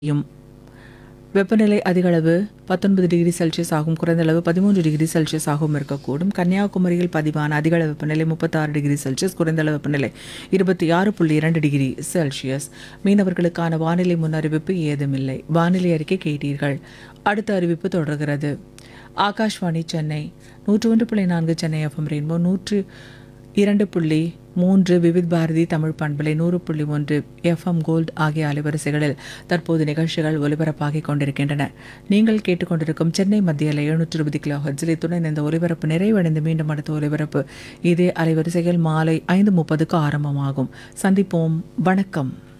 யும் வெப்பநிலை அதிக அளவு பத்தொன்பது டிகிரி செல்சியஸ் ஆகும் குறைந்த அளவு பதிமூன்று டிகிரி செல்சியஸ் ஆகவும் இருக்கக்கூடும் கன்னியாகுமரியில் பதிவான அதிக அளவு வெப்பநிலை முப்பத்தாறு டிகிரி செல்சியஸ் குறைந்த அளவு வெப்பநிலை இருபத்தி ஆறு புள்ளி இரண்டு டிகிரி செல்சியஸ் மீனவர்களுக்கான வானிலை முன்னறிவிப்பு ஏதுமில்லை வானிலை அறிக்கை கேட்டீர்கள் அடுத்த அறிவிப்பு தொடர்கிறது ஆகாஷ்வாணி சென்னை நூற்று ஒன்று புள்ளி நான்கு சென்னை எஃப்எம் ரெயின்போ நூற்று இரண்டு புள்ளி மூன்று விவித் பாரதி தமிழ் பண்பலை நூறு புள்ளி ஒன்று எஃப்எம் கோல்ட் ஆகிய அலைவரிசைகளில் தற்போது நிகழ்ச்சிகள் ஒலிபரப்பாகிக் கொண்டிருக்கின்றன நீங்கள் கேட்டுக்கொண்டிருக்கும் சென்னை மத்தியில் எழுநூற்று இருபது கிலோ ஹர்ஜில் இத்துடன் இந்த ஒலிபரப்பு நிறைவடைந்து மீண்டும் அடுத்த ஒலிபரப்பு இதே அலைவரிசைகள் மாலை ஐந்து முப்பதுக்கு ஆரம்பமாகும் சந்திப்போம் வணக்கம்